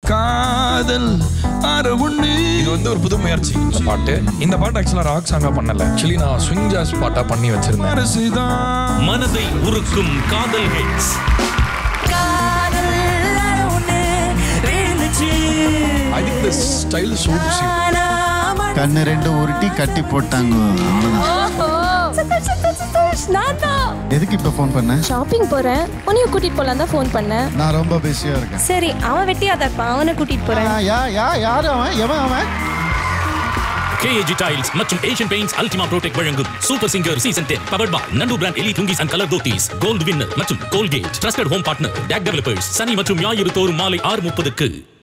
காதல் அரவுண்ணு இது வந்து ஒரு புது முயற்சி இந்த பாட்டு இந்த பாட்டு ஆக்சுவலா ராக் சாங்கா பண்ணல ஆக்சுவலி நான் ஸ்விங் ஜாஸ் பாட்டா பண்ணி வச்சிருந்தேன் அரசுதான் மனதை உருக்கும் காதல் hits I think the style suits கண்ணு ரெண்டு உருட்டி கட்டி போட்டாங்க அவ்வளவுதான். சந்தோஷ் சந்தோஷ் சந்தோஷ் நான் தான் எதுக்கு இப்ப ஃபோன் பண்ண ஷாப்பிங் போறேன் உன்னையும் கூட்டிட்டு போலாம் தான் ஃபோன் பண்ணேன் நான் ரொம்ப பிஸியா இருக்கேன் சரி அவன் வெட்டியா தான் இருப்பான் அவனை கூட்டிட்டு ஆ, போறேன் யா யா யாரு அவன் எவன் அவன் கேஏஜி டைல்ஸ் மற்றும் ஏஷியன் பெயிண்ட்ஸ் அல்டிமா ப்ரோடெக் வழங்கும் super singer season ten powered by Nandu brand எலி lungis and colour dhotis gold winner மற்றும் Colgate trusted home partner tag developers சனி மற்றும் ஞாயிறு தோறும் மாலை ஆறு முப்பதுக்கு